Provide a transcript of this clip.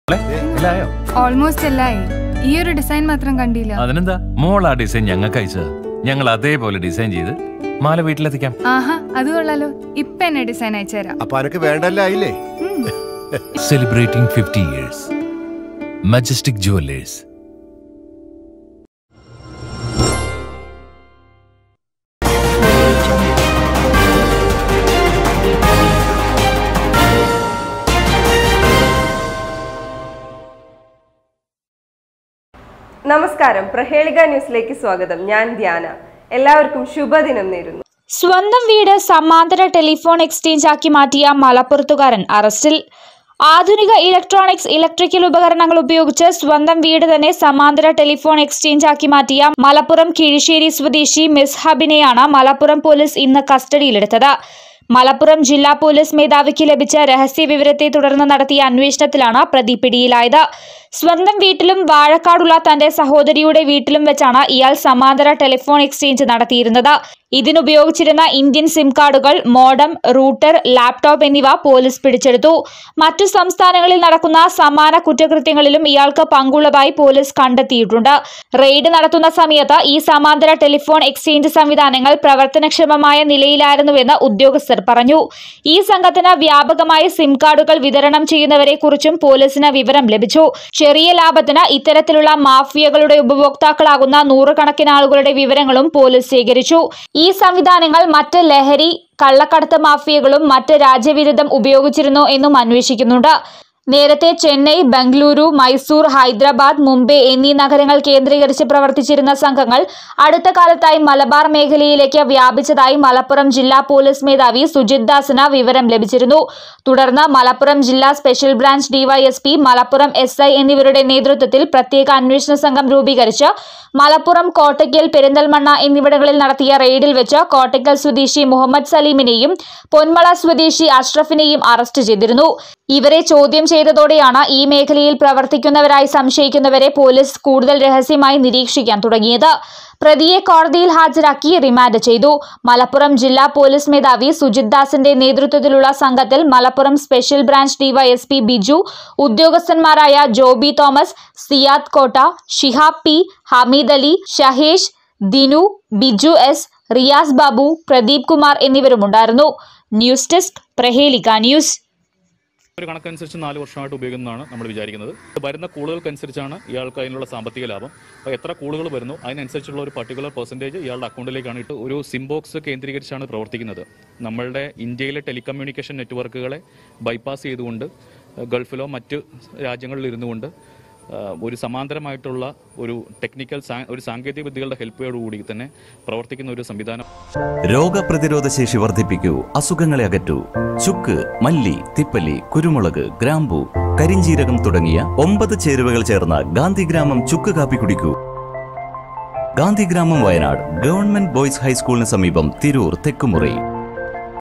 ഇല്ലായോ almost എല്ലായി ഈ ഒരു design മാത്രം കണ്ടില്ല അതിനെന്താ മോൾ ആ ഡിസൈൻ ഞങ്ങൾക്ക് അയച്ചത് ഞങ്ങൾ അതേപോലെ ഡിസൈൻ ചെയ്ത് മാല വീട്ടിലെത്തിക്കാം ആഹാ അത് കൊള്ളാലോ ഇപ്പൊ എന്നെ ഡിസൈൻ അയച്ചുതരാം അപ്പൊ അനക്ക് വേണ്ടല്ല ആയില്ലേ ഉം. Celebrating fifty years majestic jewellers നമസ്കാരം പ്രഹേളിക ന്യൂസിലേക്ക് സ്വാഗതം ഞാൻ ധ്യാന എല്ലാവർക്കും ശുഭദിനം നേരുന്നു സ്വന്തം വീട് സമാന്തര ടെലിഫോൺ എക്സ്ചേഞ്ച് ആക്കി മാറ്റിയ മലപ്പുറത്തുകാരൻ അറസ്റ്റിൽ ആധുനിക ഇലക്ട്രോണിക്സ് ഇലക്ട്രിക്കൽ ഉപകരണങ്ങൾ ഉപയോഗിച്ച് സ്വന്തം വീട് തന്നെ സമാന്തര ടെലിഫോൺ എക്സ്ചേഞ്ച് ആക്കി മാറ്റിയ മലപ്പുറം കിഴിശ്ശേരി സ്വദേശി മിസ്ഹബിനെയാണ് മലപ്പുറം പോലീസ് ഇന്ന് കസ്റ്റഡിയിലെടുത്തത് മലപ്പുറം ജില്ലാ പോലീസ് മേധാവിക്ക് ലഭിച്ച രഹസ്യ വിവരത്തെ തുടർന്ന് നടത്തിയ അന്വേഷണത്തിലാണ് പ്രതി പിടിയിലായത് സ്വന്തം വീട്ടിലും വാഴക്കാടുള്ള തന്റെ സഹോദരിയുടെ വീട്ടിലും വെച്ചാണ് ഇയാൾ സമാന്തര ടെലിഫോൺ എക്സ്ചേഞ്ച് നടത്തിയിരുന്നത് ഇതിനുപയോഗിച്ചിരുന്ന ഇന്ത്യൻ സിം കാർഡുകൾ മോഡം റൂട്ടർ ലാപ്ടോപ്പ് എന്നിവ പോലീസ് പിടിച്ചെടുത്തു മറ്റു സംസ്ഥാനങ്ങളിൽ നടക്കുന്ന സമാന കുറ്റകൃത്യങ്ങളിലും ഇയാൾക്ക് പങ്കുള്ളതായി പോലീസ് കണ്ടെത്തിയിട്ടുണ്ട് റെയ്ഡ് നടത്തുന്ന സമയത്ത് ഈ സമാന്തര ടെലിഫോൺ എക്സ്ചേഞ്ച് സംവിധാനങ്ങൾ പ്രവർത്തനക്ഷമമായ നിലയിലായിരുന്നുവെന്ന് ഉദ്യോഗസ്ഥർ പറഞ്ഞു ഈ സംഘത്തിന് വ്യാപകമായി സിം കാർഡുകൾ വിതരണം ചെയ്യുന്നവരെ കുറിച്ചും പോലീസിന് വിവരം ലഭിച്ചു ചെറിയ ലാഭത്തിന് ഇത്തരത്തിലുള്ള മാഫിയകളുടെ ഉപഭോക്താക്കളാകുന്ന നൂറുകണക്കിന് ആളുകളുടെ വിവരങ്ങളും പോലീസ് ശേഖരിച്ചു ഈ സംവിധാനങ്ങൾ മറ്റ് ലഹരി കള്ളക്കടത്ത് മാഫിയകളും മറ്റ് രാജ്യവിരുദ്ധം ഉപയോഗിച്ചിരുന്നോ എന്നും അന്വേഷിക്കുന്നുണ്ട് നേരത്തെ ചെന്നൈ ബംഗളൂരു മൈസൂർ ഹൈദരാബാദ് മുംബൈ എന്നീ നഗരങ്ങൾ കേന്ദ്രീകരിച്ച് പ്രവർത്തിച്ചിരുന്ന സംഘങ്ങൾ അടുത്ത കാലത്തായി മലബാർ മേഖലയിലേക്ക് വ്യാപിച്ചതായി മലപ്പുറം ജില്ലാ പോലീസ് മേധാവി സുജിത് ദാസിന് വിവരം ലഭിച്ചിരുന്നു തുടർന്ന് മലപ്പുറം ജില്ലാ special branch DYSP Malappuram S I എന്നിവരുടെ നേതൃത്വത്തിൽ പ്രത്യേക അന്വേഷണ സംഘം രൂപീകരിച്ച് മലപ്പുറം കോട്ടയ്ക്കൽ പെരിന്തൽമണ്ണ എന്നിവിടങ്ങളിൽ നടത്തിയ റെയ്ഡിൽ വെച്ച് കോട്ടയ്ക്കൽ സ്വദേശി മുഹമ്മദ് സലീമിനെയും പൊന്മള സ്വദേശി അഷ്റഫിനെയും അറസ്റ്റ് ചെയ്തിരുന്നു ഇവരെ ചോദ്യം ചെയ്തതോടെയാണ് ഈ മേഖലയിൽ പ്രവർത്തിക്കുന്നവരായി സംശയിക്കുന്നവരെ പോലീസ് കൂടുതൽ രഹസ്യമായി നിരീക്ഷിക്കാൻ തുടങ്ങിയത് പ്രതിയെ കോടതിയിൽ ഹാജരാക്കി റിമാൻഡ് ചെയ്തു മലപ്പുറം ജില്ലാ പോലീസ് മേധാവി സുജിത് ദാസിന്റെ നേതൃത്വത്തിലുള്ള സംഘത്തിൽ Malappuram special branch DYSP Biju ഉദ്യോഗസ്ഥന്മാരായ ജോബി തോമസ് സിയാദ് കോട്ട ഷിഹാബ് പി ഹമീദ് അലി ഷഹേഷ് ദിനു ബിജു എസ് റിയാസ് ബാബു പ്രദീപ് കുമാർ എന്നിവരുമുണ്ടായിരുന്നു ന്യൂസ് ഡെസ്ക് പ്രഹേലിക ന്യൂസ് ഒരു കണക്കനുസരിച്ച് നാല് വർഷമായിട്ട് ഉപയോഗിക്കുന്നതാണ് നമ്മൾ വിചാരിക്കുന്നത് വരുന്ന കൂളുകൾക്കനുസരിച്ചാണ് ഇയാൾക്ക് അതിനുള്ള സാമ്പത്തിക ലാഭം അപ്പോൾ എത്ര കൂളുകൾ വരുന്നു അതിനനുസരിച്ചുള്ള ഒരു പർട്ടിക്കുലർ പെർസെൻറ്റേജ് ഇയാളുടെ അക്കൗണ്ടിലേക്കാണ് ഇട്ട് ഒരു സിംബോക്സ് കേന്ദ്രീകരിച്ചാണ് പ്രവർത്തിക്കുന്നത് നമ്മളുടെ ഇന്ത്യയിലെ ടെലികമ്മ്യൂണിക്കേഷൻ നെറ്റ്വർക്കുകളെ ബൈപ്പാസ് ചെയ്തുകൊണ്ട് ഗൾഫിലോ മറ്റ് രാജ്യങ്ങളിൽ ഇരുന്നുകൊണ്ട് ആഹ്, ഒരു സമാന്തരമായിട്ടുള്ള ഒരു ടെക്നിക്കൽ സാ- ഒരു സാങ്കേതിക വിദ്യകളുടെ ഹെൽപ്പോടുകൂടി തന്നെ പ്രവർത്തിക്കുന്ന ഒരു സംവിധാനം രോഗപ്രതിരോധ ശേഷി വർദ്ധിപ്പിക്കൂ അസുഖങ്ങളെ അകറ്റൂ ചുക്ക് മല്ലി തിപ്പല്ലി കുരുമുളക് ഗ്രാമ്പു കരിഞ്ചീരകം തുടങ്ങിയ ഒമ്പത് ചേരുവകൾ ചേർന്ന ഗാന്ധിഗ്രാമം ചുക്ക് കാപ്പി കുടിക്കൂ ഗാന്ധിഗ്രാമം വയനാട് ഗവൺമെന്റ് ബോയ്സ് ഹൈസ്കൂളിന് സമീപം തിരൂർ തെക്കുമുറി